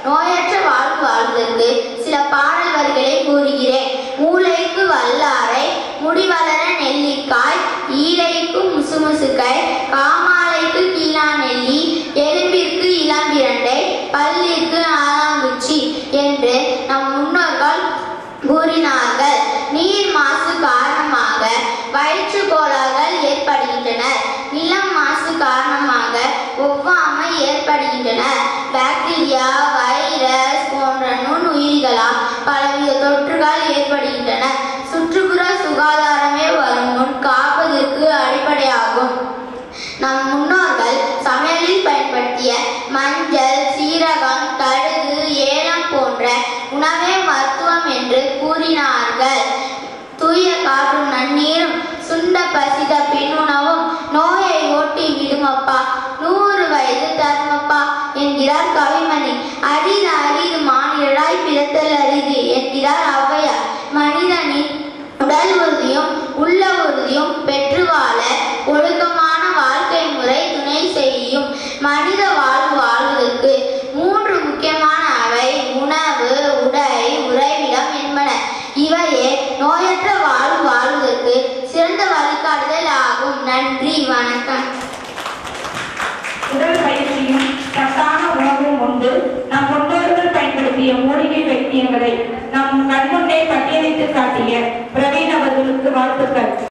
நோயற்ற வாழ்வு வாழ்வதற்கு சில பாடல் வரிகளை கூறுகிறேன் மூளைக்கு வல்லாரை முடிவளர நெல்லிக்காய் ஈழைக்கு முசுமுசுக்கை காமாலைக்கு கீழா நெல்லி எலும்பிற்கு இளம்பிரண்டை பல்லிற்கு ஆலாங்குச்சி என்று நம் முன்னோர்கள் கூறினார்கள் நீர் மாசு காரணமாக வயிற்று கோளாறுகள் ஏற்படுகின்றன நிலம் மாசு காரணமாக ஒவ்வாமை ஏற்படுகின்றன பாக்டீரியா வைரஸ் போன்ற நுண்ணுயிரிகளால் பலவித தொற்றுகள் ஏற்படுகின்றன சுற்றுப்புற சுகாதாரமே வரும் முன் காப்பதற்கு அடிப்படையாகும் நம் முன்னோர்கள் சமையலில் பயன்படுத்திய மஞ்சள் சீரகம் கடுகு ஏலம் போன்ற உணவே மருத்துவம் என்று கூறினார்கள் தூய காற்றும் நன்னீரும் சுண்ட பசித பின் உணவும் நோயை ஓட்டி விடுமப்பா நூறு வயது தருமப்பா என்கிறார் கவிமணி அரிது அரிது மானிடராய் பிறத்தல் அரிது என்கிறார் ஔவையார் மனிதனின் உடல் உறுதியும் உள்ள உறுதியும் பெற்று வாழ ஒழுக்கமான வாழ்க்கை முறை துணை செய்யும் மனித வாழ்வு வாழ்வதற்கு மூன்று முக்கியமான அவை உணவு உடை உறைவிடம் என்பன இவையே நோயற்ற வாழ்வு வாழ்வதற்கு சிறந்த வழிகாட்டுதல் ஆகும் நன்றி வணக்கம் உடல் பயிற்சியும் சத்தான உணவும் உண்டு நம் முன்னோர்கள் பயன்படுத்திய மூலிகை வைத்தியங்களை நம் கண்முன்னே பட்டியலிட்டு காட்டிய பிரவீன் அவர்களுக்கு வாழ்த்துக்கள்